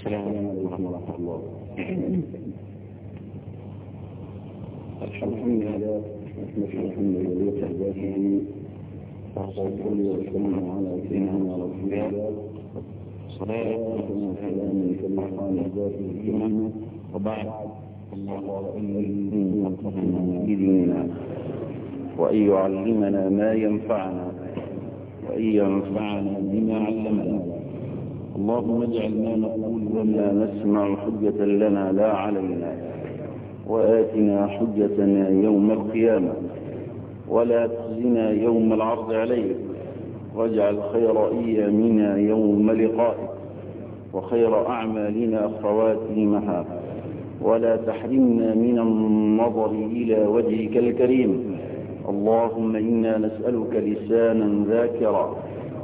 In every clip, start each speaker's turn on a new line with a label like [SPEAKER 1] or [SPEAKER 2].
[SPEAKER 1] السلام عليكم ورحمة الله الحمد لله نحمد الحمد لله ذاته وصلي وسلم على سيدنا رسول الله صلاة وسلام في المقام ذاته الكريم وبعد الله إن بديننا وأن يعلمنا ما ينفعنا وأن ينفعنا بما علمنا اللهم اجعل ما نقول وما نسمع حجة لنا لا علينا وآتنا حجتنا يوم القيامة ولا تخزنا يوم العرض عليك واجعل خير أيامنا يوم لقائك وخير أعمالنا خواتيمها ولا تحرمنا من النظر إلى وجهك الكريم اللهم إنا نسألك لسانا ذاكرا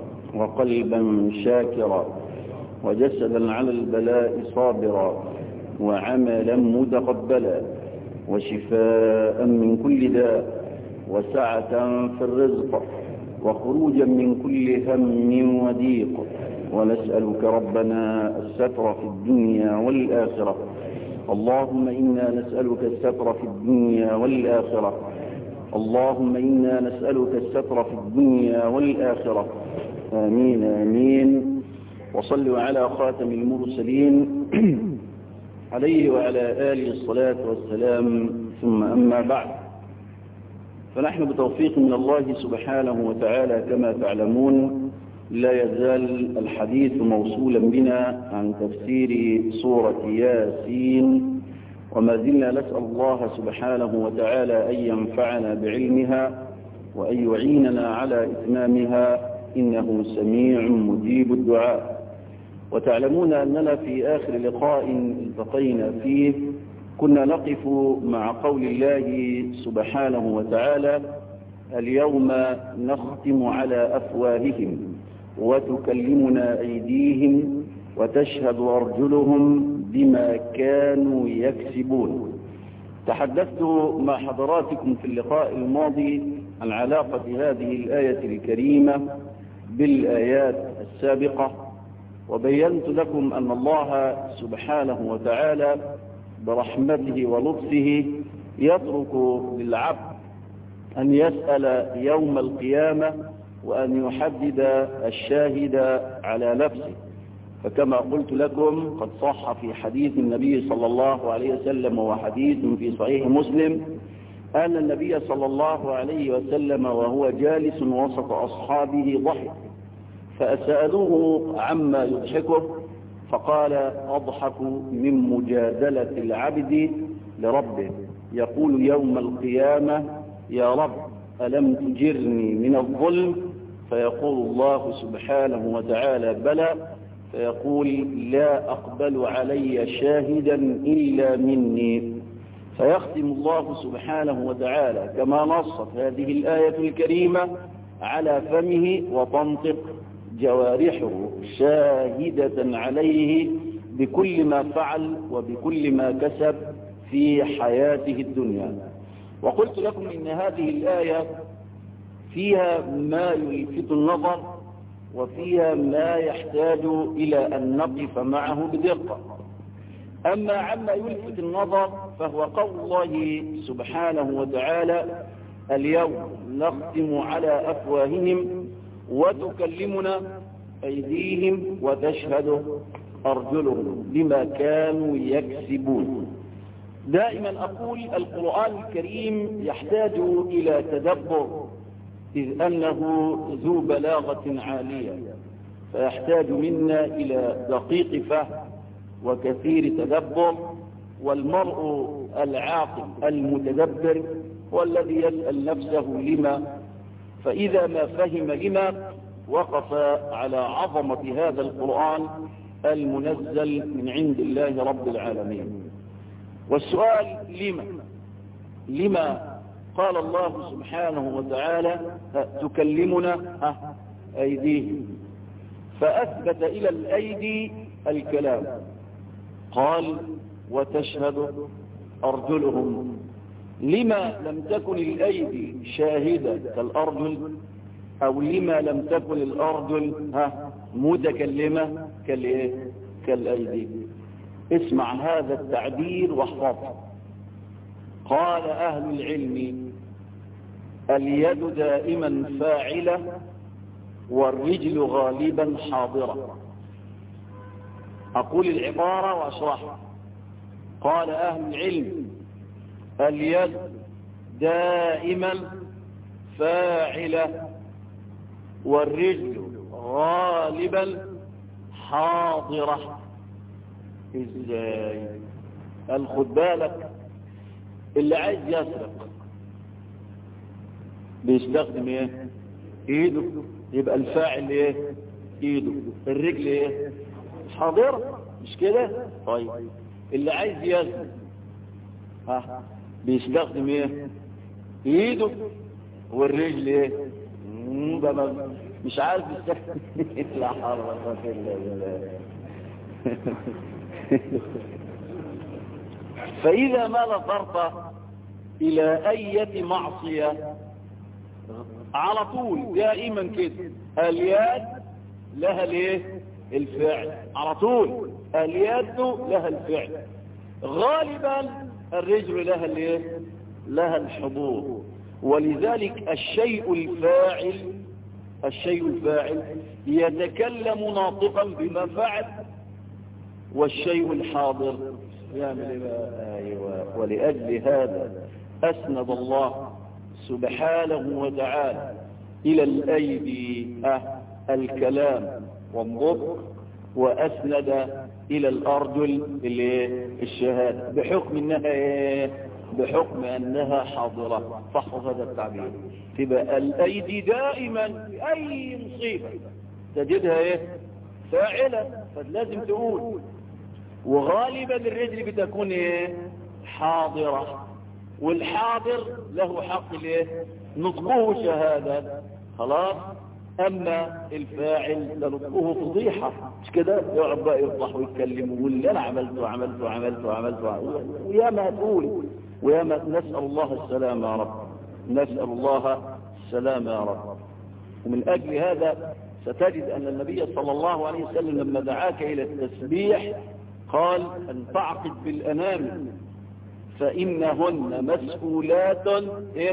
[SPEAKER 1] وقلبا شاكرا وجسدا على البلاء صابرا وعملا متقبلا وشفاء من كل داء وسعة في الرزق وخروجا من كل هم وضيق ونسألك ربنا الستر في الدنيا والآخرة اللهم إنا نسألك الستر في الدنيا والآخرة اللهم إنا نسألك الستر في الدنيا والآخرة آمين آمين وصلوا على خاتم المرسلين عليه وعلى آله الصلاة والسلام ثم أما بعد فنحن بتوفيق من الله سبحانه وتعالى كما تعلمون لا يزال الحديث موصولا بنا عن تفسير سورة ياسين وما زلنا نسأل الله سبحانه وتعالى أن ينفعنا بعلمها وأن يعيننا على إتمامها إنه سميع مجيب الدعاء وتعلمون أننا في آخر لقاء التقينا فيه كنا نقف مع قول الله سبحانه وتعالى اليوم نختم على أفواههم وتكلمنا أيديهم وتشهد أرجلهم بما كانوا يكسبون تحدثت مع حضراتكم في اللقاء الماضي عن علاقة هذه الآية الكريمة بالآيات السابقة وبينت لكم أن الله سبحانه وتعالى برحمته ولطفه يترك للعبد أن يسأل يوم القيامة وأن يحدد الشاهد على نفسه فكما قلت لكم قد صح في حديث النبي صلى الله عليه وسلم وحديث في صحيح مسلم أن النبي صلى الله عليه وسلم وهو جالس وسط أصحابه ضحك فأسألوه عما يضحكه فقال أضحك من مجادلة العبد لربه يقول يوم القيامة يا رب ألم تجرني من الظلم فيقول الله سبحانه وتعالى بلى فيقول لا أقبل علي شاهدا إلا مني فيختم الله سبحانه وتعالى كما نصت هذه الآية الكريمة على فمه وتنطق جوارحه شاهدة عليه بكل ما فعل وبكل ما كسب في حياته الدنيا وقلت لكم إن هذه الآية فيها ما يلفت النظر وفيها ما يحتاج إلى أن نقف معه بدقة أما عما يلفت النظر فهو قول الله سبحانه وتعالى اليوم نختم على أفواههم وتكلمنا أيديهم وتشهد أرجلهم بما كانوا يكسبون دائما أقول القرآن الكريم يحتاج إلى تدبر إذ أنه ذو بلاغة عالية فيحتاج منا إلى دقيق فهم وكثير تدبر والمرء العاقل المتدبر هو الذي يسأل نفسه لما فإذا ما فهم لما وقف على عظمة هذا القرآن المنزل من عند الله رب العالمين والسؤال لما لما قال الله سبحانه وتعالى تكلمنا أيديهم فأثبت إلى الأيدي الكلام قال وتشهد أرجلهم لما لم تكن الأيدي شاهدة كالأرجل أو لما لم تكن الأرجل ها متكلمة كالإيه كالأيدي اسمع هذا التعبير واحفظه قال أهل العلم اليد دائما فاعلة والرجل غالبا حاضرة أقول العبارة وأشرحها قال أهل العلم اليد دائما فاعلة والرجل غالبا حاضرة ازاي قال خد بالك اللي عايز يسرق بيستخدم ايه ايده يبقى الفاعل ايه ايده الرجل ايه حاضرة مش كده طيب اللي عايز يزن ها بيستخدم ايه ايده والرجل ايه مش عارف يستخدم لا حول ولا قوه الا بالله فإذا ما نظرت إلى أية معصية على طول دائما كده اليد لها الايه الفعل على طول اليد لها الفعل غالبا الرجل لها الايه لها الحضور ولذلك الشيء الفاعل الشيء الفاعل يتكلم ناطقا بما فعل والشيء الحاضر يعمل ايوه ولأجل هذا أسند الله سبحانه وتعالى إلى الأيدي أه الكلام والنطق وأسند إلى الأرجل الشهادة بحكم أنها إيه؟ بحكم أنها حاضرة فاحفظ هذا التعبير تبقى الأيدي دائما في أي مصيبة تجدها إيه؟ فاعلة فلازم تقول وغالبا الرجل بتكون إيه؟ حاضرة والحاضر له حق الايه نطقه شهادة خلاص اما الفاعل ده نطقه فضيحة مش كده يقعد بقى يفضح ويتكلم ويقول اللي انا عملته وعملته وعملته وعملته ويا ما تقول ويا ما نسأل الله السلامة يا رب نسأل الله السلامة يا رب ومن اجل هذا ستجد ان النبي صلى الله عليه وسلم لما دعاك الى التسبيح قال ان تعقد بالانامل فإنهن مسؤولات إيه؟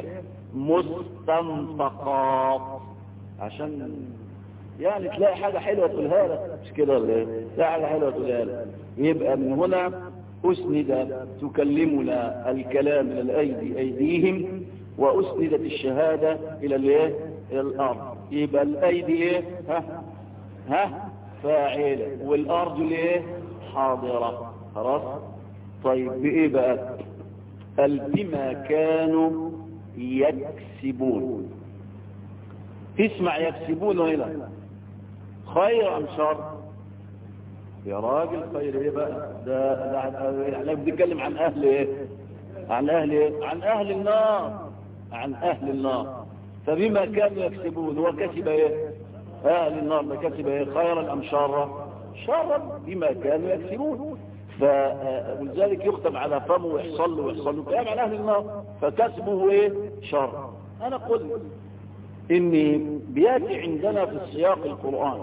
[SPEAKER 1] مستنطقات عشان يعني تلاقي حاجة حلوة تقولها لك مش كده ولا ايه تلاقي حاجة حلوة تقولها لك يبقى من هنا أسند تكلمنا الكلام إلى الأيدي أيديهم وأسندت الشهادة إلى الايه إلى الأرض يبقى الأيدي إيه ها ها فاعلة والأرض الايه حاضرة خلاص طيب بإيه بقى قال بما كانوا يكسبون تسمع يكسبون هنا خير أم شر يا راجل خير ايه بقى ده, ده احنا بنتكلم عن اهل ايه عن اهل ايه عن اهل النار عن اهل النار فبما كانوا يكسبون وكسب ايه اهل النار ما كسب ايه خيرا ام شرا شرا بما كانوا يكسبون فلذلك يختم على فمه ويحصل له ويحصل له كلام عن اهل النار فكسبه ايه شر انا قلت ان بياتي عندنا في السياق القرآن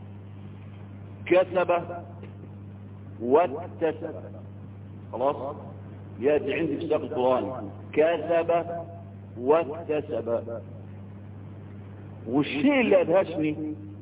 [SPEAKER 1] كسب واكتسب خلاص بياتي عندي في سياق القرآن كسب واكتسب والشيء اللي ادهشني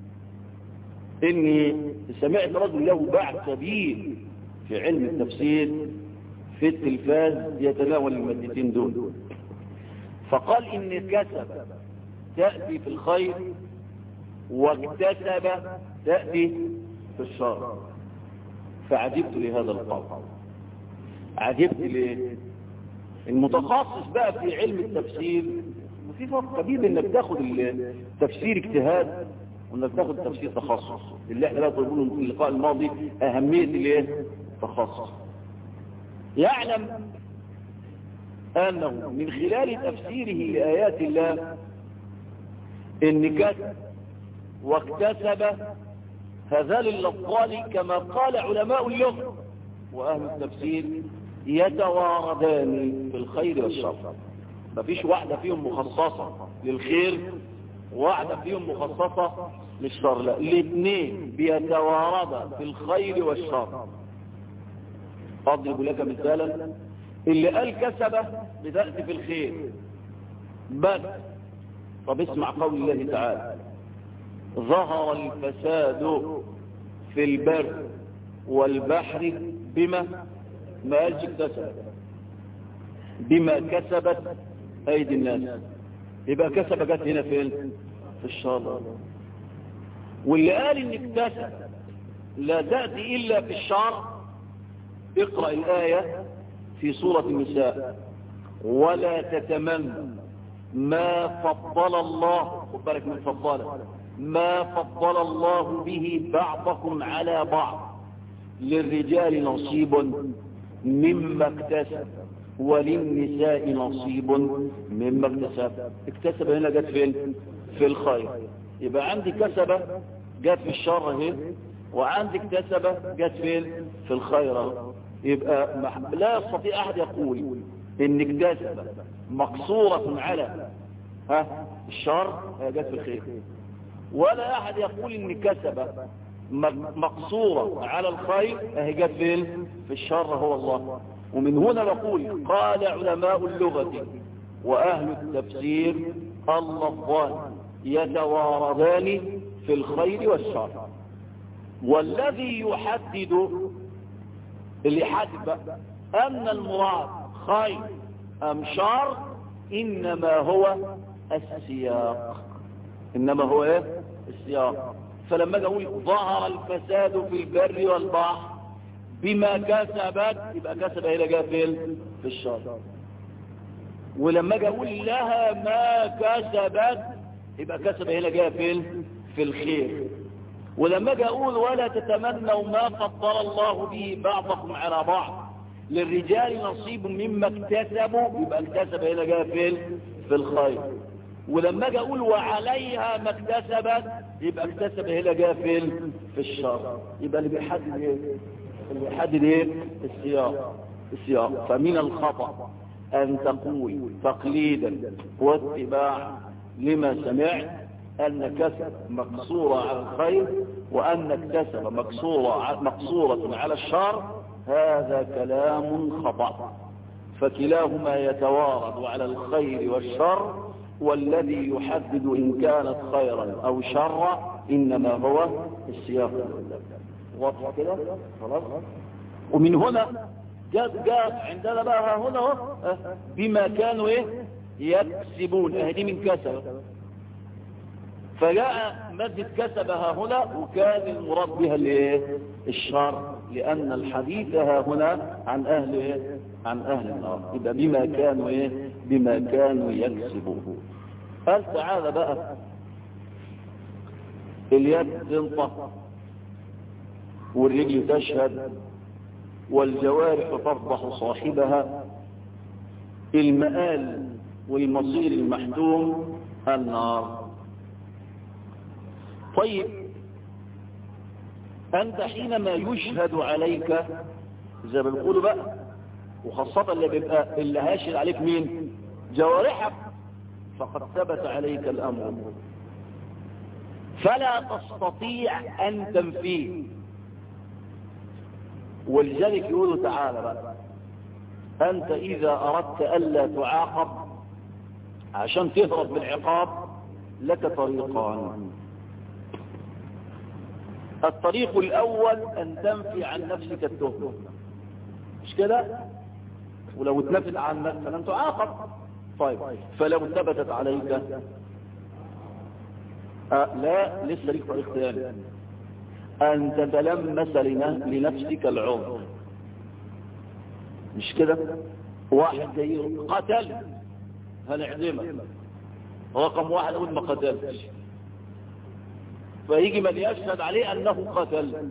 [SPEAKER 1] اني سمعت رجل له باع كبير في علم التفسير في التلفاز يتناول المادتين دول فقال ان كسب تأتي في الخير واكتسب تأتي في الشر فعجبت لهذا القول عجبت ليه المتخصص بقى في علم التفسير وفي فرق كبير انك تاخد التفسير اجتهاد وانك تاخد تفسير تخصص اللي احنا بقى طالبينه في اللقاء الماضي اهميه الايه التخصص يعلم انه من خلال تفسيره لايات الله ان كتب واكتسب هذان اللفظان كما قال علماء اللغة واهل التفسير يتواردان في الخير والشر مفيش واحدة فيهم مخصصة للخير واحدة فيهم مخصصة للشر لا الاثنين بيتواردا في الخير والشر أضرب لك مثالا اللي قال كسبه بتأتي في الخير بس طب اسمع قول الله تعالى ظهر الفساد في البر والبحر بما ما قالش اكتسب بما كسبت ايدي الناس يبقى كسب جت هنا فين في الشر واللي قال ان اكتسب لا تأتي الا في الشر اقرأ الآية في سورة النساء ولا تتمنى ما فضل الله خد بالك من فضل ما فضل الله به بعضكم على بعض للرجال نصيب مما اكتسب وللنساء نصيب مما اكتسب اكتسب هنا جت فين في الخير يبقى عندي كسبة جت في الشر اهي وعندي اكتسبة جت فين في الخير يبقى لا يستطيع احد يقول ان اكتسب مقصورة على ها الشر هي جت في الخير ولا احد يقول ان كسب مقصورة على الخير هي جت فين في الشر هو الله ومن هنا نقول قال علماء اللغة واهل التفسير اللفظان يتواردان في الخير والشر والذي يحدد اللي يحدد ان المراد خير ام شر انما هو السياق انما هو ايه السياق فلما اجي اقول ظهر الفساد في البر والبحر بما كسبت يبقى كسب هنا جاء فين في الشر ولما اجي اقول لها ما كسبت يبقى كسب هنا جاء فين في الخير ولما اجي اقول ولا تتمنوا ما فضل الله به بعضكم على بعض للرجال نصيب مما اكتسبوا يبقى اكتسب هنا جاء فين في الخير ولما اجي اقول وعليها ما اكتسبت يبقى اكتسب هنا جاء فين في الشر يبقى اللي بيحدد ايه اللي بيحدد ايه السياق السياق فمن الخطأ ان تقول تقليدا واتباعا لما سمعت أن كسب مقصورة على الخير وأن اكتسب مقصورة مقصورة على الشر هذا كلام خطأ فكلاهما يتوارد على الخير والشر والذي يحدد إن كانت خيرا أو شرا إنما هو السياق واضح كده خلاص ومن هنا جاء جاء عندنا بقى هنا بما كانوا ايه يكسبون اهدي من كسب فجاء مادة كسبها هنا وكان المراد بها الايه الشر لأن الحديث ها هنا عن أهل إيه؟ عن أهل النار يبقى بما كانوا إيه بما كانوا يكسبون قال تعالى بقى اليد تنطق والرجل تشهد والجوارح تفضح صاحبها المآل والمصير المحتوم النار طيب أنت حينما يشهد عليك زي ما بيقولوا بقى وخاصة اللي بيبقى اللي هاشد عليك مين جوارحك فقد ثبت عليك الأمر فلا تستطيع أن تنفيه ولذلك يقولوا تعالى بقى أنت إذا أردت ألا تعاقب عشان تهرب من العقاب لك طريقان الطريق الأول أن تنفي عن نفسك التهمة مش كده ولو اتنفت عنك فلن تعاقب طيب فلو ثبتت عليك أه لا لسه ليك طريق ثاني أن تتلمس لنفسك العذر مش كده واحد جاي قتل هنعدمك رقم واحد يقول ما قتلتش فيجي من يشهد عليه أنه قتل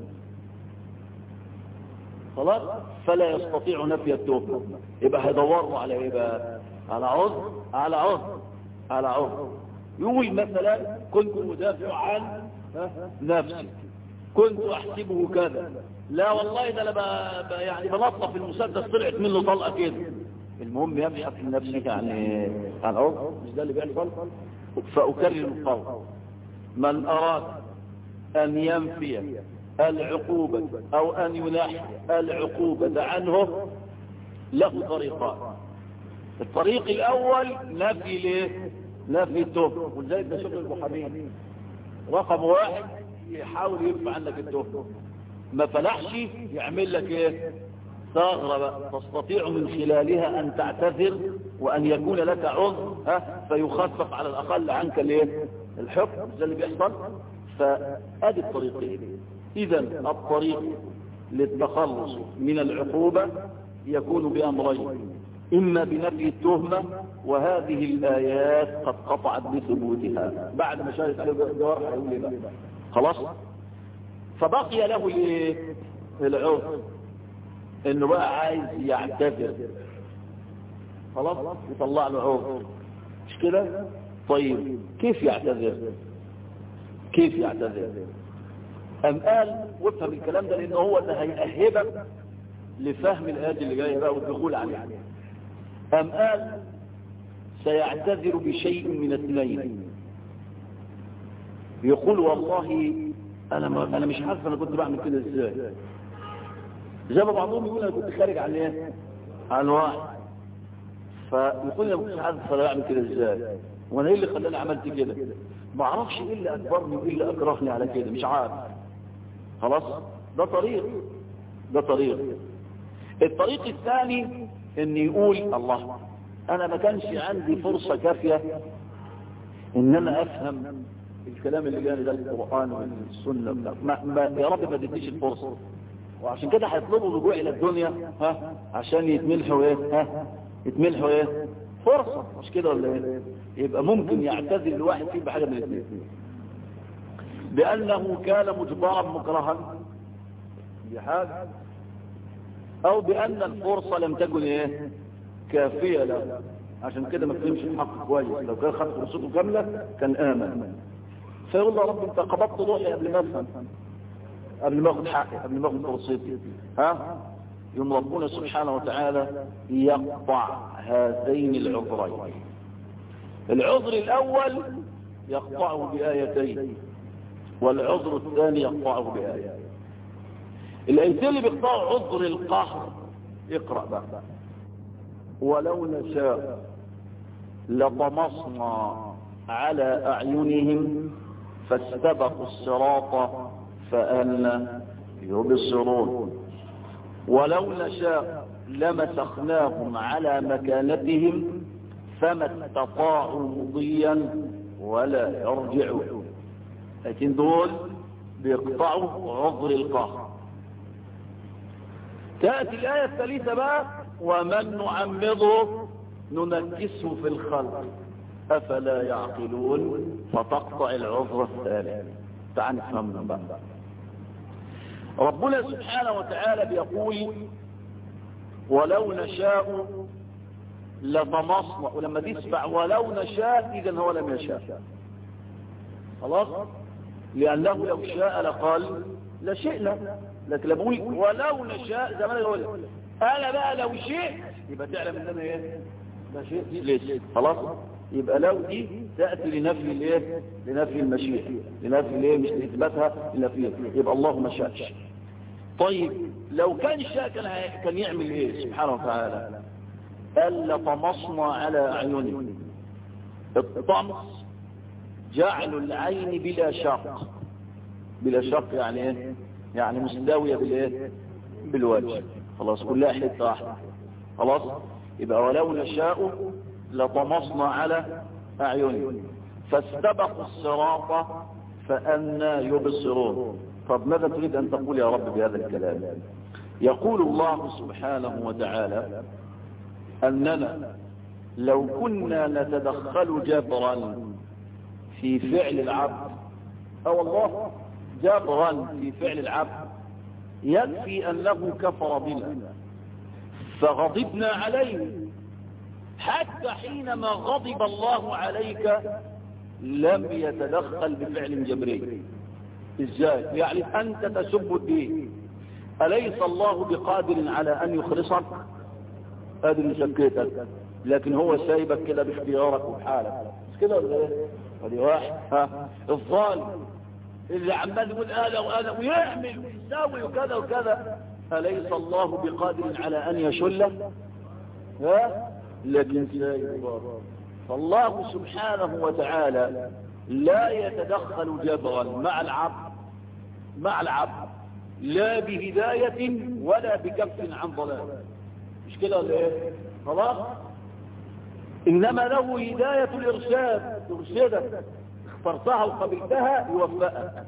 [SPEAKER 1] خلاص فلا يستطيع نفي التهمة يبقى هيدوروا على ايه بقى على عذر على عذر على عذر يقول مثلا كنت مدافع عن نفسي كنت احسبه كذا لا والله ده انا يعني بلطف المسدس طلعت منه طلقه كده المهم يبحث عن نفسه يعني عن عذر مش ده اللي بيحصل فاكرر القول من اراد أن ينفي العقوبة أو أن ينحي العقوبة عنه له طريقان الطريق الأول نفي ليه نفي التهم ولذلك ده شغل المحامين رقم واحد يحاول يرفع عنك التهم ما فلحش يعمل لك ايه ثغرة بقى تستطيع من خلالها أن تعتذر وأن يكون لك عذر ها فيخفف على الأقل عنك الايه الحكم ده اللي بيحصل فأدي الطريقين إذا الطريق للتخلص من العقوبة يكون بأمرين إما بنفي التهمة وهذه الآيات قد قطعت بثبوتها بعد ما شاهدت عليه جوارح يقول بقى خلاص فبقي له الايه العذر انه بقى عايز يعتذر خلاص يطلع له عذر مش كده طيب كيف يعتذر كيف يعتذر أم قال وافهم الكلام ده لأنه هو ده هيأهبك لفهم الآيات اللي جاية بقى والدخول عليها أم قال سيعتذر بشيء من اثنين يقول والله أنا ما أنا مش عارف أنا كنت بعمل كده إزاي زي ما بعضهم يقول أنا كنت خارج عن إيه؟ عن واحد فيقول أنا ما كنتش عارف أنا بعمل كده إزاي وأنا إيه اللي خلاني عملت كده ما أعرفش إيه اللي أكبرني وإيه اللي أكرهني على كده مش عارف خلاص ده طريق ده طريق الطريق الثاني ان يقول الله انا ما كانش عندي فرصة كافية ان انا افهم الكلام اللي جاني ده القرآن والسنة ما ما يا رب ما تديش الفرصة وعشان كده هيطلبوا الرجوع الى الدنيا ها عشان يتملحوا ايه ها يتملحوا ايه فرصة مش كده ولا ايه يبقى ممكن يعتذر الواحد فيه بحاجة من الاثنين بأنه كان مجبرا مكرها بحاجة أو بأن الفرصة لم تكن إيه كافية له عشان كده ما فهمش الحق كويس لو كان خد فرصته كاملة كان آمن فيقول له رب انت قبضت روحي قبل ما افهم قبل ما اخد حقي قبل ما اخد فرصتي ها يوم ربنا سبحانه وتعالى يقطع هذين العذرين العذر الأول يقطعه بآيتين والعذر الثاني يقطعه بآية الآيتين اللي بيقطعوا عذر القهر اقرأ بقى ولو نشاء لطمسنا على أعينهم فاستبقوا الصراط فأن يبصرون ولو نشاء لمسخناهم على مكانتهم فما استطاعوا مضيا ولا يرجعون لكن دول بيقطعوا عذر القهر تأتي الآية الثالثة بقى ومن نعمضه ننكسه في الخلق أفلا يعقلون فتقطع العذر الثالث تعال نفهمنا بقى ربنا سبحانه وتعالى بيقول ولو نشاء لطمسنا ولما تسمع ولو نشاء إذا هو لم يشاء خلاص لأنه لو شاء لقال لشئنا لكن لما بقول ولو نشاء زمان يقول أنا بقى لو شئت يبقى تعلم ان انا ايه ما شئت ليش خلاص يبقى لو دي تأتي لنفي الايه لنفي المشيئة لنفي الايه مش لإثباتها لنفي يبقى الله ما شاءش طيب لو كان الشاء كان كان يعمل ايه سبحانه وتعالى قال لطمسنا على أعينهم الطمس جعل العين بلا شق بلا شق يعني ايه يعني مستوية بالايه بالوجه خلاص كلها حتة واحدة خلاص يبقى ولو نشاء لطمسنا على أعينهم فاستبقوا الصراط فأنا يبصرون طب ماذا تريد أن تقول يا رب بهذا الكلام يقول الله سبحانه وتعالى أننا لو كنا نتدخل جبرا في فعل العبد أو الله جبرا في فعل العبد يكفي أنه كفر بنا فغضبنا عليه حتى حينما غضب الله عليك لم يتدخل بفعل جبري ازاي يعني أنت تسب الدين أليس الله بقادر على أن يخلصك قادر يسكتك لكن هو سايبك كده باختيارك وبحالك مش كده ولا ايه ودي واحد ها الظالم اللي عمال يقول انا وانا ويعمل ويساوي وكذا وكذا أليس الله بقادر على أن يشل ها لكن سايب فالله سبحانه وتعالى لا يتدخل جبرا مع العبد مع العبد لا بهداية ولا بكف عن ضلال مش كده ولا ايه خلاص انما له هداية الارشاد ترشدك اخترتها وقبلتها يوفقك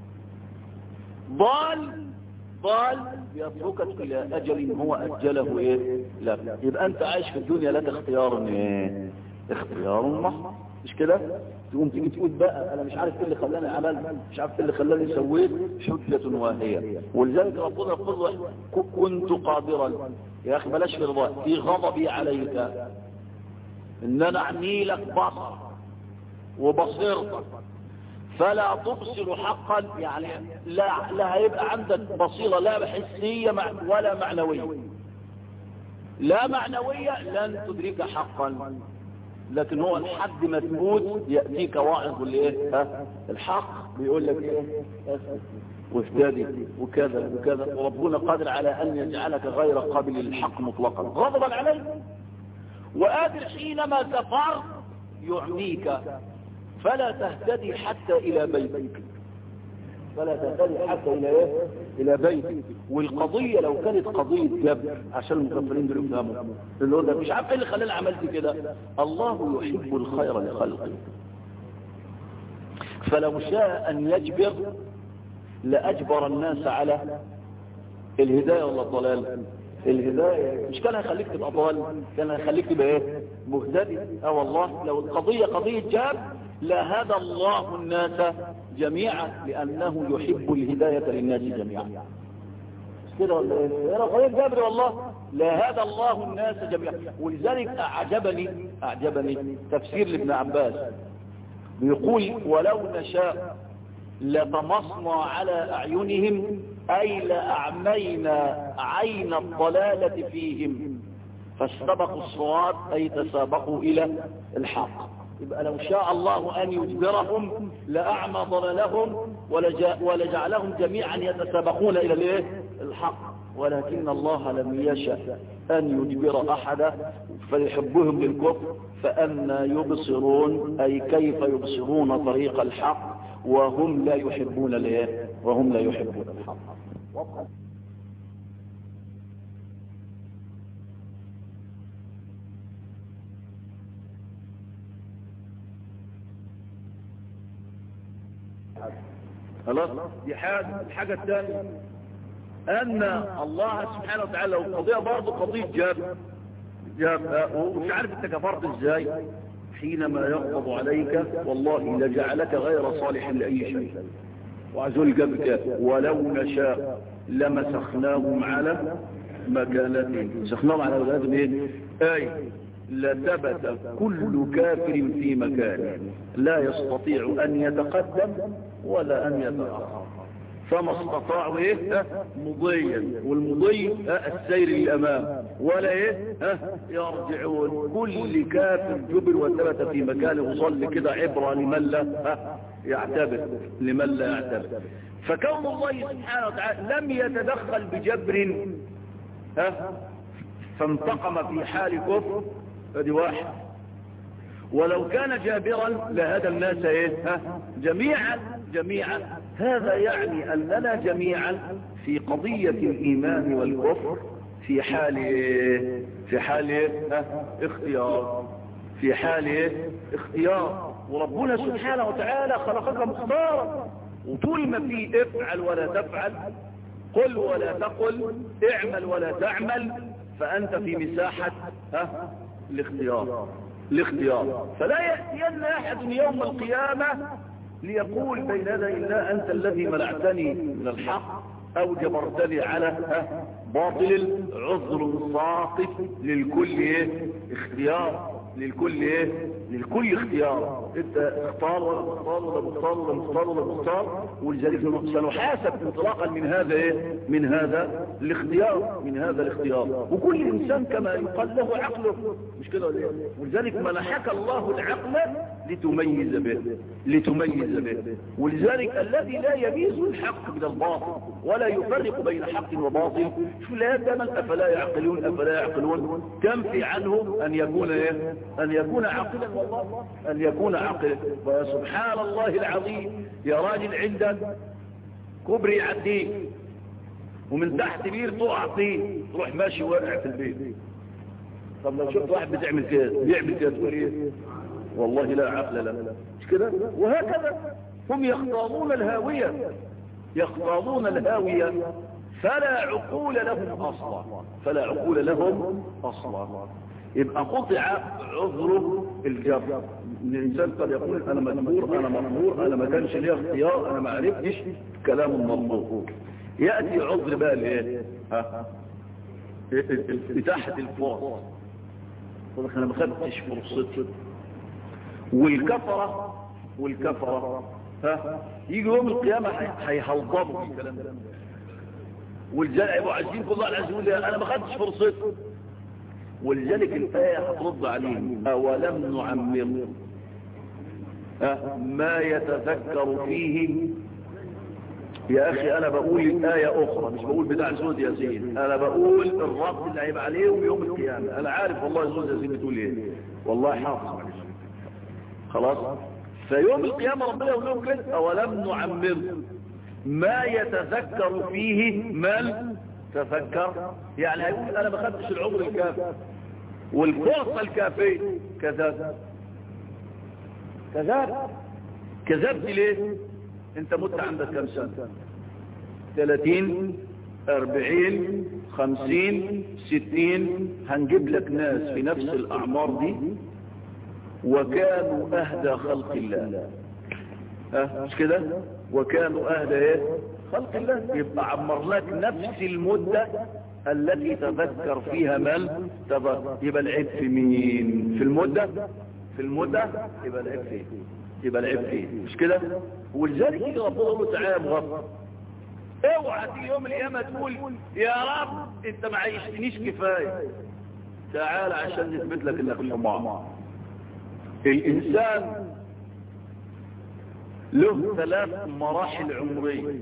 [SPEAKER 1] ضال ضال يتركك الى اجل هو اجله ايه لا يبقى انت عايش في الدنيا لك اختيار ايه اختيار محض مش كده تقوم تيجي تقول بقى انا مش عارف ايه اللي خلاني عملت مش عارف ايه اللي خلاني سويت حجة واهية ولذلك ربنا يقول كنت قادرا يا اخي بلاش في رضاك في غضبي عليك ان انا اعمي لك بصر وبصيرتك فلا تبصر حقا يعني لا, لا هيبقى عندك بصيرة لا حسية ولا معنوية لا معنوية لن تدرك حقا لكن هو الحد مثبوت يأتيك واعظ الايه الحق بيقول لك ايه واهتدي وكذا وكذا وربنا قادر على ان يجعلك غير قابل للحق مطلقا غضبا عليك وقادر حينما كفرت يعميك فلا تهتدي حتى الى بيتك فلا تهتدي حتى الى ايه الى بيتك والقضية لو كانت قضية جبر عشان المكفرين دول يفهموا اللي هو ده مش عارف ايه اللي خلاني عملت كده الله يحب الخير لخلقه فلو شاء ان يجبر لاجبر الناس على الهداية ولا الضلال الهداية مش كان هيخليك تبقى ضال كان هيخليك تبقى ايه مهتدي اه والله لو القضية قضية جاب لهدى الله الناس جميعا لأنه يحب الهداية للناس جميعا كده ولا ايه قضية جابر والله لهدى الله الناس جميعا ولذلك أعجبني أعجبني تفسير لابن عباس بيقول ولو نشاء لطمسنا على أعينهم أي لأعمينا عين الضلالة فيهم فاستبقوا الصواب أي تسابقوا إلى الحق يبقى لو شاء الله أن يجبرهم لأعمى ضلالهم ولجعلهم جميعا يتسابقون إلى الايه الحق ولكن الله لم يشأ أن يجبر أحدا فيحبهم للكفر فأنا يبصرون أي كيف يبصرون طريق الحق وهم لا يحبون الايه وهم لا يحبون الحق خلاص دي حاجة الحاجة الثانية أن الله سبحانه وتعالى لو قضية برضه قضية جاب جاب ومش عارف انت كفرت ازاي حينما يغضب عليك والله لجعلك غير صالح لأي شيء وعزول جبك ولو نشاء لمسخناهم على مكانتهم مسخناهم على مكانتهم اي لثبت كل كافر في مكانه لا يستطيع ان يتقدم ولا ان يتأخر فما استطاعوا ايه مضيا والمضي السير للامام ولا ايه يرجعون كل كافر جبر وثبت في مكانه وصل كده عبرة لمن لا يعتبر لمن لا يعتبر فكون الله سبحانه وتعالى لم يتدخل بجبر ها فانتقم في حال كفر ادي واحد ولو كان جابرا لهدى الناس ايه ها جميعا جميعا هذا يعني اننا جميعا في قضية الايمان والكفر في حال ايه في حال ايه ها اختيار في حال ايه اختيار وربنا سبحانه وتعالى خلقك مختارا وطول ما في افعل ولا تفعل قل ولا تقل اعمل ولا تعمل فانت في مساحة ها الاختيار الاختيار فلا يأتين أحد يوم القيامة ليقول بين يدي الله أنت الذي منعتني من الحق أو جبرتني على باطل عذر ساقط للكل إيه؟ اختيار للكل ايه للكل اختيار انت اختار ولا مختار ولا مختار ولا مختار ولا مختار ولذلك سنحاسب انطلاقا من هذا ايه من هذا الاختيار من هذا الاختيار وكل انسان كما يقال له عقله مش كده ولا إيه؟ ولذلك منحك الله العقل لتميز به لتميز به ولذلك الذي لا يميز الحق من الباطل ولا يفرق بين حق وباطل شو لا دائما افلا يعقلون افلا يعقلون تنفي عنه ان يكون ايه ان يكون عاقلا والله ان يكون عاقلا سبحان الله العظيم يا راجل عندك كوبري يعديك ومن تحت بير تقع طين تروح ماشي واقع في البيت طب لو شفت واحد بتعمل كده بيعمل كده تقول ايه والله لا عقل له مش كده وهكذا هم يخطاطون الهاوية يخطاطون الهاوية فلا عقول لهم اصلا فلا عقول لهم اصلا يبقى قطع عذره الجبر الانسان قد يقول انا مجبور انا مجبور انا ما كانش لي اختيار انا ما عرفتش كلام مرفوض ياتي عذر بقى لايه ها تحت الفرص انا ما خدتش فرصتي والكفره والكفره ها يجي يوم القيامه هيهوضبوا في الكلام ده والجلع يبقوا عايزين كل واحد عايز يقول انا ما خدتش فرصتي ولذلك الآية هترد عليهم أولم نعمر ما يتذكر فيه يا أخي أنا بقول آية أخرى مش بقول بتاع سورة ياسين أنا بقول الرد اللي هيبقى عليهم يوم القيامة أنا عارف والله سورة ياسين بتقول إيه والله حافظ خلاص فيوم القيامة ربنا يقول لهم كده أولم نعمر ما يتذكر فيه من تفكر يعني هيقول انا ما خدتش العمر الكافي والفرصة الكافية كذاب كذاب كذبت ليه انت مت عندك كم سنة ثلاثين اربعين خمسين ستين هنجيب لك ناس في نفس الاعمار دي وكانوا اهدى خلق الله اه مش كده وكانوا اهدى ايه خلق الله يبقى عمر لك نفس المدة التي تذكر فيها من تذكر يبقى العيب في مين في المدة في المدة يبقى العيب فيه يبقى العيب فيه مش كده ولذلك يجي ربنا يقول تعالى مغفر اوعى تيجي يوم القيامة تقول يا رب انت ما عيشتنيش كفاية تعال عشان نثبت لك انك حمار الانسان له ثلاث مراحل عمرية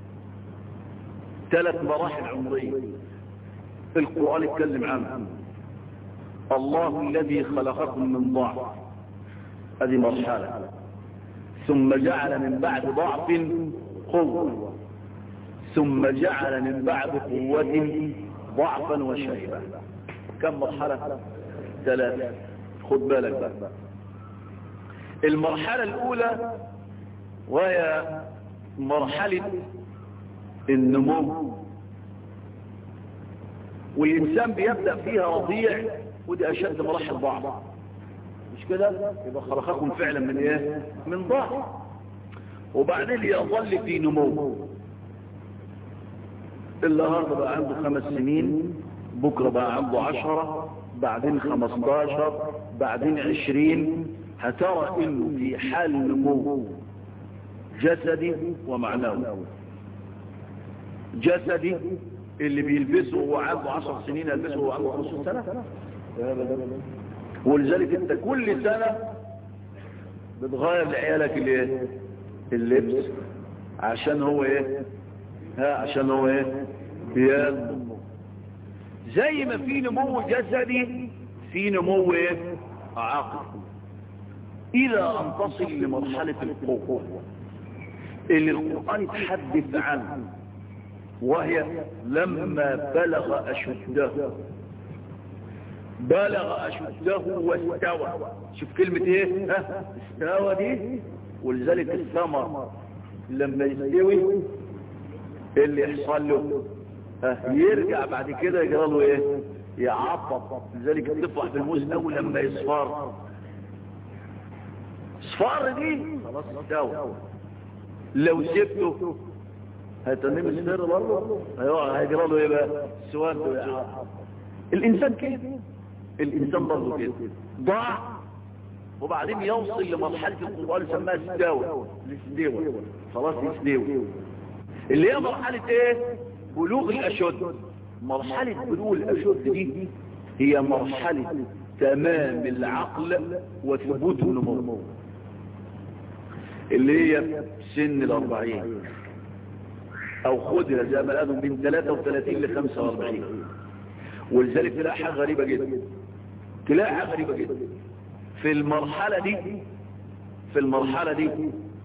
[SPEAKER 1] ثلاث مراحل عمرية القرآن يتكلم عنها الله الذي خلقكم من ضعف هذه مرحلة ثم جعل من بعد ضعف قوة ثم جعل من بعد قوة ضعفا وشيبة كم مرحلة ثلاثة خد بالك بقى المرحلة الأولى وهي مرحلة النمو والإنسان بيبدأ فيها رضيع ودي أشد مراحل ضعف مش كده يبقى خلقكم فعلا من ايه من ضعف وبعدين يظل في نمو النهارده بقى عنده خمس سنين بكرة بقى عنده عشرة بعدين خمستاشر بعدين عشرين هترى انه في حال نمو جسدي ومعنوي جسدي اللي بيلبسه وهو عنده عشر سنين يلبسه وهو عنده خمسين سنة ولذلك انت كل سنة بتغير لعيالك الايه اللبس عشان هو ايه ها عشان هو ايه بيال زي ما في نمو جسدي في نمو ايه عقل الى ان تصل لمرحلة القوة اللي القرآن يتحدث عنه وهي لما بلغ أشده بلغ أشده واستوى شوف كلمة ايه ها استوى دي ولذلك الثمر لما يستوي اللي يحصل له ها يرجع بعد كده يجرى له ايه يعطب لذلك تفرح بالموز اول لما يصفر صفار دي خلاص استوى لو سبته هيتنم السر برضه هيجرى له ايه بقى سواد الانسان كده الانسان برضه كده ضاع وبعدين يوصل لمرحله القران سماها استوى الاستوى خلاص استوى اللي هي مرحله ايه بلوغ الأشد مرحلة بلوغ الأشد دي هي مرحلة تمام العقل وثبوت النمو اللي هي سن الأربعين أو خدها زي ما قالوا من 33 ل 45 ولذلك تلاقي حاجة غريبة جدا تلاقي حاجة غريبة جدا في المرحلة دي في المرحلة دي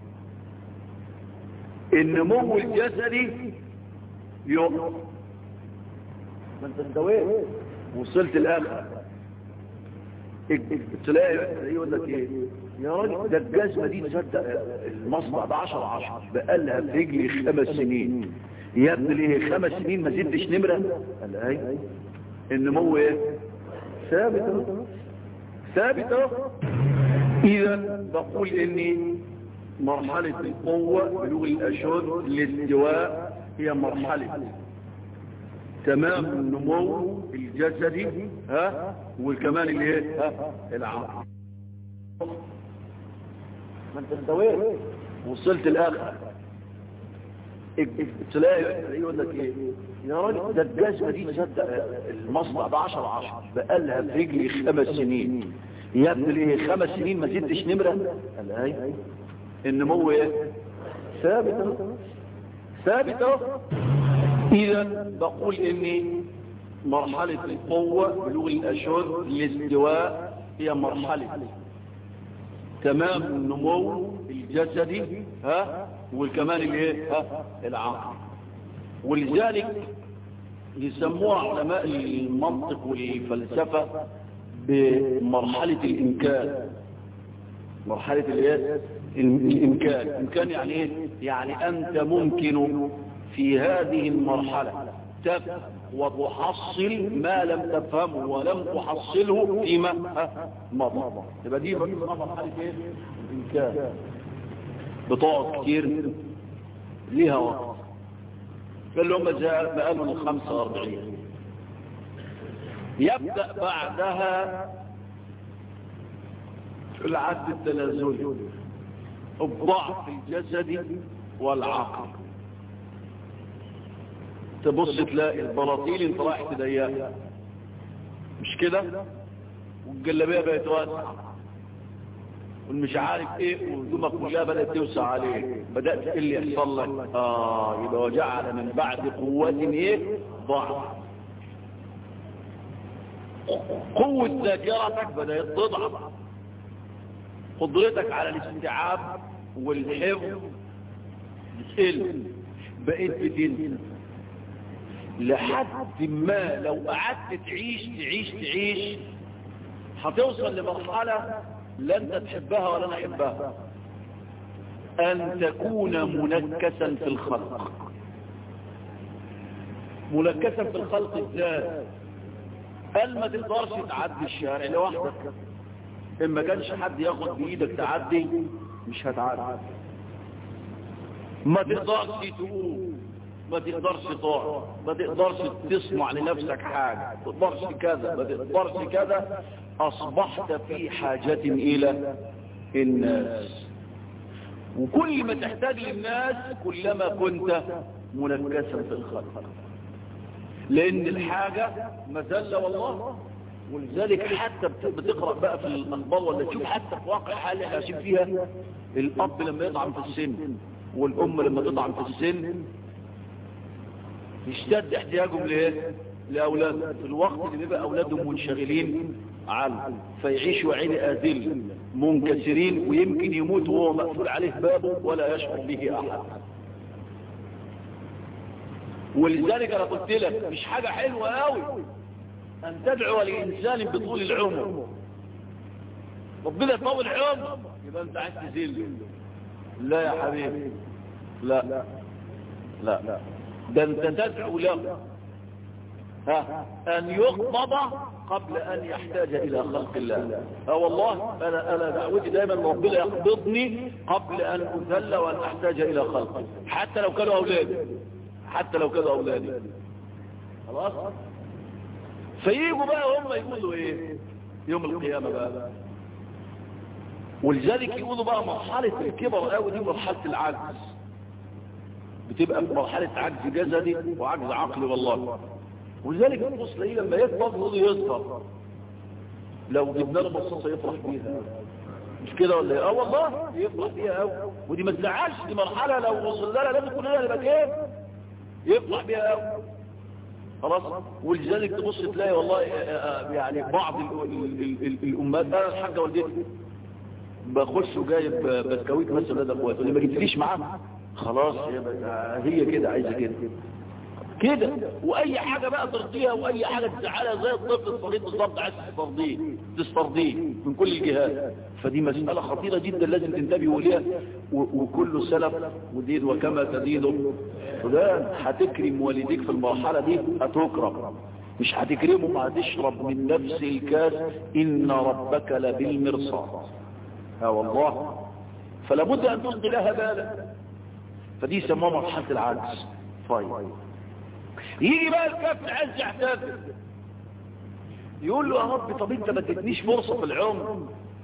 [SPEAKER 1] النمو الجسدي يقف ما انت استويت وصلت الاخر تلاقي يقول لك ايه يا راجل ده الجزمه دي تصدق المصنع ده 10 10 بقالها في رجلي خمس سنين يا ابني ليه خمس سنين ما زدتش نمره قال اي النمو ايه ثابت اهو ثابت اهو اذا بقول اني مرحلة القوة بلوغ الأشهر الاستواء هي مرحلة تمام النمو الجسدي ها والكمال اللي هي ها العقل ما انت استويت وصلت الاخر تلاقي يقول لك ايه يا راجل ده الجزمه دي تصدق المصنع ده 10 10 بقالها في رجلي خمس سنين يا ابني ليه خمس سنين ما زدتش نمره قال اي النمو ايه ثابت اهو ثابت اهو اذا بقول اني مرحلة القوة بلوغ الاشهر الاستواء هي مرحلة تمام النمو الجسدي ها والكمال الايه ها العقل ولذلك يسموها علماء المنطق والفلسفة بمرحلة الامكان مرحلة الايه الإمكان إمكان يعني إيه؟ يعني أنت ممكن في هذه المرحلة تفهم وتحصل ما لم تفهمه ولم تحصله فيما مضى يبقى دي مرحلة إيه؟ الإمكان بتقعد كتير ليها وقت قال لهم بقالوا من 45 يبدأ بعدها العد التنازلي الضعف الجسدي والعقل تبص تلاقي البلاطيل انت رايح تضيقها مش كده والجلابيه بقت واسعه والمش عارف ايه وهدومك كلها بدات توسع عليك بدات ايه اللي يحصل لك اه يبقى وجعل من بعد قوه ايه ضعف قوه ذاكرتك بدات تضعف قدرتك على الاستيعاب والحفظ بتقل بقيت بتنسى لحد ما لو قعدت تعيش تعيش تعيش هتوصل لمرحلة لا انت تحبها ولا انا احبها ان تكون منكسا في الخلق منكسا في الخلق ازاي قال ما تقدرش تعدي الشارع لوحدك ان ما كانش حد ياخد بايدك تعدي مش هتعدي ما تقدرش تقوم ما تقدرش تقعد ما تقدرش تصنع لنفسك حاجة ما تقدرش كذا ما تقدرش كذا اصبحت في حاجة الى الناس وكل ما تحتاج للناس كلما كنت منكسا في الخلق لان الحاجة مذلة والله ولذلك حتى بتقرأ بقى في الأخبار ولا تشوف حتى في واقع حالي احنا عايشين فيها الأب لما يطعم في السن والأم لما تطعم في السن يشتد احتياجهم لايه لأولاد في الوقت اللي بيبقى أولادهم منشغلين عنه فيعيشوا عين آذل منكسرين ويمكن يموت وهو مقفول عليه بابه ولا يشعر به أحد ولذلك أنا قلت لك مش حاجة حلوة قوي أن تدعو لإنسان بطول العمر ربنا يطول عمر يبقى أنت عايز تزيل لا يا حبيبي لا لا لا ده أنت تدعو له ها أن يقبض قبل أن يحتاج إلى خلق الله ها والله أنا, أنا دعوتي دائما ربنا يقبضني قبل أن أذل وأن أحتاج إلى خلقه حتى لو كانوا أولادي حتى لو كانوا أولادي خلاص فييجوا بقى هم يقولوا ايه يوم القيامة بقى ولذلك يقولوا بقى مرحلة الكبر قوي دي مرحلة العجز بتبقى في مرحلة عجز جسدي وعجز عقلي والله ولذلك تبص تلاقيه لما يكبر يقول يصغر لو جبنا له مصاصة يفرح بيها مش كده ولا ايه اه والله يفرح بيها قوي ودي ما تزعلش دي مرحلة لو وصل لها لازم كلنا نبقى كيف يفرح بيها قوي خلاص ولذلك تبص تلاقي والله يعني بعض الامهات انا الحاجه والدتي بخش وجايب بسكويت مثلا ده اخواتي اللي ما جبتليش معاه خلاص هي كده عايزه كده كده واي حاجه بقى ترضيها واي حاجه تزعلها زي الطفل الصغير بالظبط عايز تسترضيه تسترضيه من كل الجهات فدي مساله خطيره جدا لازم تنتبهوا ليها وكل سلف ودين وكما تدين فلان هتكرم والديك في المرحله دي هتكرم مش هتكرمهم هتشرب من نفس الكاس ان ربك لبالمرصاد ها والله فلا بد ان تلقي لها بالا فدي يسموها مرحله العجز طيب يجي بقى الكافر عايز يعتذر يقول له يا رب طب انت ما تدنيش فرصه في العمر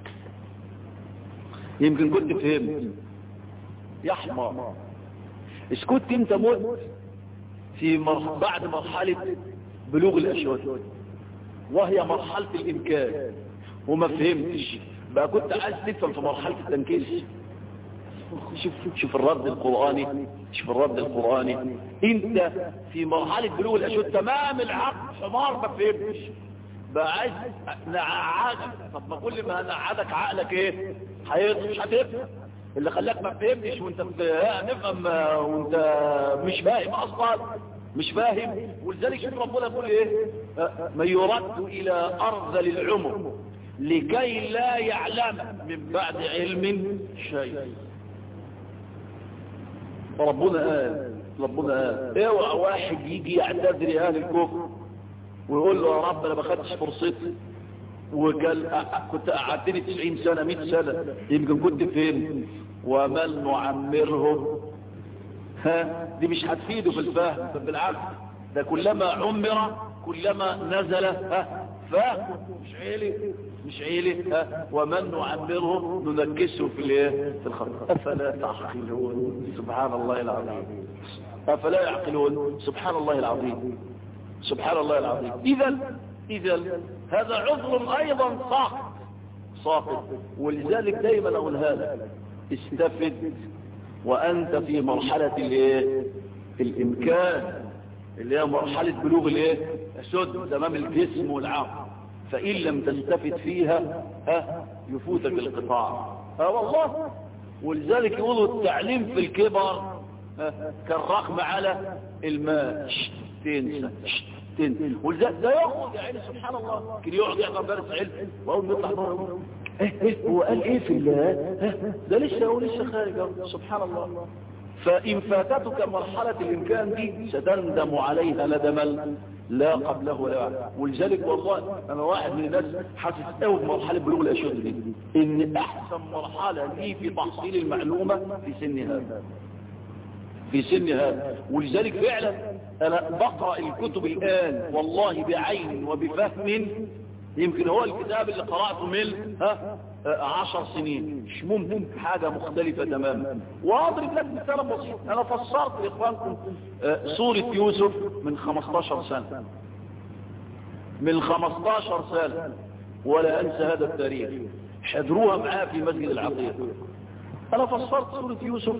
[SPEAKER 1] يمكن كنت فهمت يا حمار اسكت انت مت في مرح... بعد مرحله بلوغ الاشهر وهي مرحله الامكان وما فهمتش بقى كنت عايز تفهم في مرحله التنكيس شوف شوف الرد القرآني شوف الرد القرآني انت في مرحلة بلوغ الاشهر تمام العقل حمار ما فهمتش بقى عايز نقعدك طب ما كل ما نقعدك عقلك ايه هيطلع مش هتفهم اللي خلاك ما فهمتش وانت نفهم وانت مش فاهم اصلا مش فاهم ولذلك شوف ربنا يقول ايه من يرد الى ارذل العمر لكي لا يعلم من بعد علم شيء ربنا قال ربنا قال اوعى واحد يجي يعتذر يا اهل الكفر ويقول له يا رب انا ما خدتش فرصتي وقال كنت قعدتني 90 سنه 100 سنه يمكن كنت فين ومن نعمره ها دي مش هتفيده في الفهم بالعكس ده كلما عمر كلما نزل ها فهم مش عيلي مش عيلي ها ومن نعمره ننكسه في الايه في الخلق افلا تعقلون سبحان الله العظيم افلا يعقلون سبحان الله العظيم سبحان الله العظيم اذا اذا هذا عذر ايضا ساقط ساقط ولذلك دايما اقول هذا استفد وانت في مرحله الايه الامكان اللي هي مرحله بلوغ الايه السد تمام الجسم والعقل فإن لم تستفد فيها ها يفوتك القطاع ها والله ولذلك يقولوا التعليم في الكبر كالرقم على الماء تنسى تنسى ولذلك ده ياخد يا عيني سبحان الله كده يقعد يحضر درس علم واول ما يطلع بره ايه هو قال ايه في الله ده لسه هو لسه خارج سبحان الله فإن فاتتك مرحلة الإمكان دي ستندم عليها ندما لا قبله ولا بعد ولذلك والله أنا واحد من الناس حاسس قوي بمرحلة بلوغ الأشهر دي إن أحسن مرحلة لي في تحصيل المعلومة في سن هذا في سن هذا ولذلك فعلا أنا بقرأ الكتب الآن والله بعين وبفهم يمكن هو الكتاب اللي قرأته من ها عشر سنين مش ممكن حاجة مختلفة تماما واضرب لك مثال بسيط انا فسرت لاخوانكم سورة يوسف من 15 سنة من 15 سنة ولا انسى هذا التاريخ حضروها معاه في مسجد العقيق انا فسرت سورة يوسف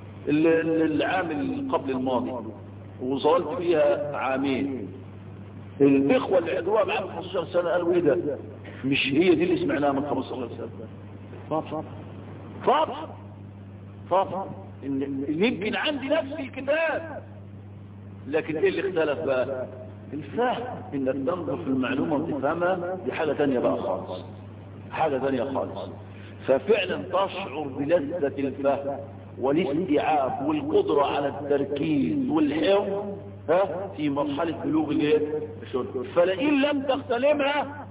[SPEAKER 1] العام قبل الماضي وظلت فيها عامين الاخوة اللي حضروها معاه من 15 سنة قالوا ايه ده مش هي دي اللي سمعناها من 15 سنة طبعا طبعا طبعا يمكن عندي نفس الكتاب لكن ايه اللي اختلف بقى الفهم انك تنظر في المعلومة وتفهمها دي حاجة تانية بقى خالص حاجة تانية خالص ففعلا تشعر بلذة الفهم والاستيعاب والقدرة على التركيز والحفظ ها في مرحلة بلوغ الايه فلئن لم تغتنمها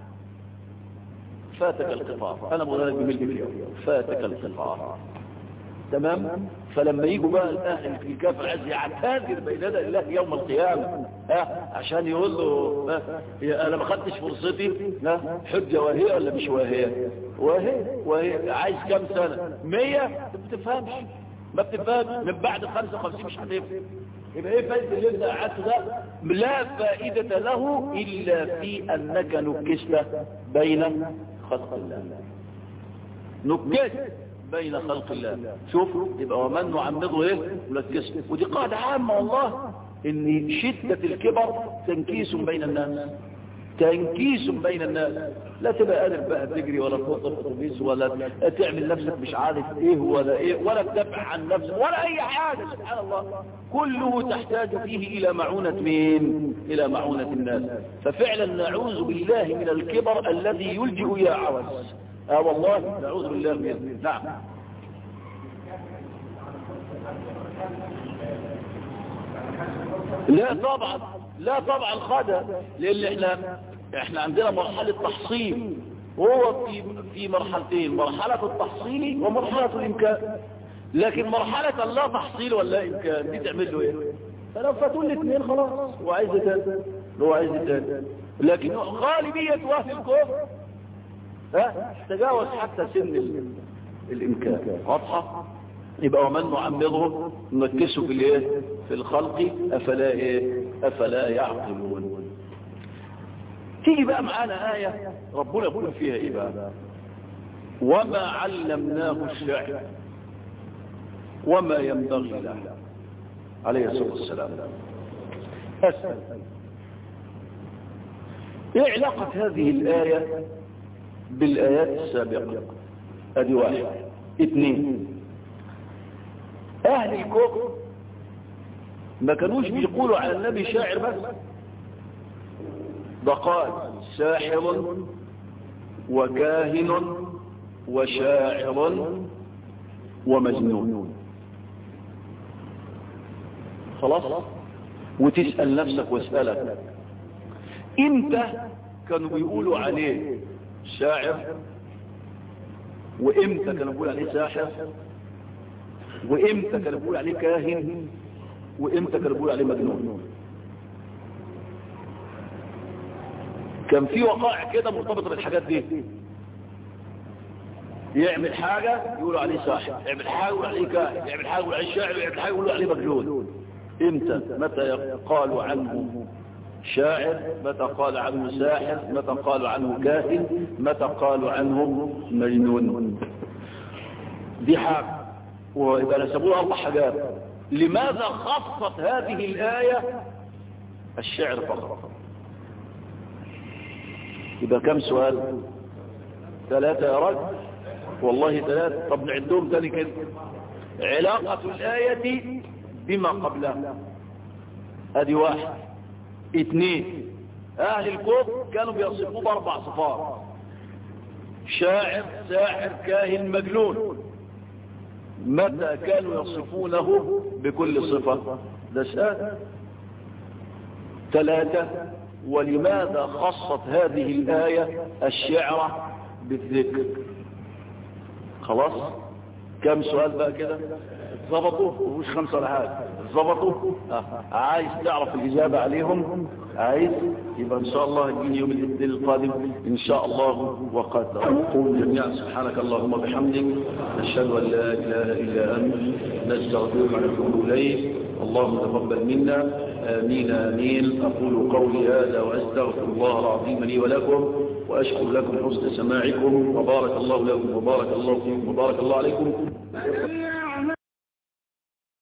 [SPEAKER 1] فاتك القطار انا بقول لك بملك اليوم فاتك القطار تمام فلما يجوا بقى الاهل الكافر عايز يعتذر بين يدي الله يوم القيامه ها عشان يقول له ها انا ما خدتش فرصتي ها حجه واهيه ولا مش واهيه واهيه واهيه عايز كام سنه 100 ما بتفهمش ما بتفهم من بعد 55 مش هتفهم يبقى ايه فايدة اللي انت قعدته ده لا فائدة له الا في انك نكست بين خلق الله نكست بين خلق الله شوفوا يبقى ومن نعمضه ايه نكسه ودي قاعدة عامة والله ان شدة الكبر تنكيس بين الناس تنكيس بين الناس لا تبقى قادر بقى تجري ولا تنط في اتوبيس ولا تعمل نفسك مش عارف ايه ولا ايه ولا تدافع عن نفسك ولا اي حاجة سبحان الله كله تحتاج فيه الى معونة مين الى معونة الناس ففعلا نعوذ بالله من الكبر الذي يلجئ الى عوز اه والله نعوذ بالله منه نعم لا طبعا لا طبعا خدها لان احنا احنا عندنا مرحلة تحصيل هو في في مرحلتين مرحلة التحصيل ومرحلة الامكان لكن مرحلة اللا تحصيل ولا امكان دي تعمل له ايه فلو فاتوا الاثنين خلاص هو عايز تاني هو عايز تاني لكن غالبية اهل الكفر ها تجاوز حتى سن الامكان واضحة يبقى ومن نعمضه نركزه في الايه في الخلق افلا ايه افلا يعقلون تيجي بقى معانا آية ربنا يقول فيها ايه بقى وما علمناه الشعر وما ينبغي له عليه الصلاة والسلام أسأل ايه علاقة هذه الآية بالآيات السابقة ادي واحد اثنين اهل الكفر ما كانوش بيقولوا على النبي شاعر بس ده قال ساحر وكاهن وشاعر ومجنون خلاص وتسأل نفسك واسألك امتى كانوا بيقولوا عليه شاعر وامتى كانوا بيقولوا عليه ساحر وامتى كانوا بيقولوا عليه كاهن وامتى كانوا بيقولوا عليه مجنون كان في وقائع كده مرتبطه بالحاجات دي يعمل حاجة يقولوا عليه ساحر يعمل حاجة يقولوا عليه كاهن يعمل حاجة يقولوا عليه شاعر يعمل حاجة يقولوا عليه مجنون امتى متى قالوا عنه شاعر متى قال عنه ساحر متى قالوا عنه كاهن متى قالوا عنه مجنون دي حاجة ويبقى نسبوه أربع حاجات لماذا خصت هذه الآية الشعر فقط يبقى كم سؤال ثلاثة يا رجل والله ثلاثة طب نعدهم تاني كده علاقة الآية بما قبلها ادي واحد اثنين اهل الكفر كانوا بيصفوه باربع صفات شاعر ساحر كاهن مجنون متى كانوا يصفونه بكل صفة ده سؤال ثلاثة ولماذا خصت هذه الآية الشعر بالذكر خلاص كم سؤال بقى كده ظبطوا مش خمسة ولا حاجة ظبطوا آه. عايز تعرف الإجابة عليهم عايز يبقى إن شاء الله يجيني يوم الاثنين القادم إن شاء الله وقد نقول جميعا سبحانك اللهم بحمدك نشهد أن لا إله إلا أنت نستغفرك ونتوب إليك اللهم تقبل منا آمين آمين أقول قولي هذا وأستغفر الله العظيم لي ولكم وأشكر لكم حسن سماعكم وبارك الله لكم وبارك الله فيكم وبارك الله عليكم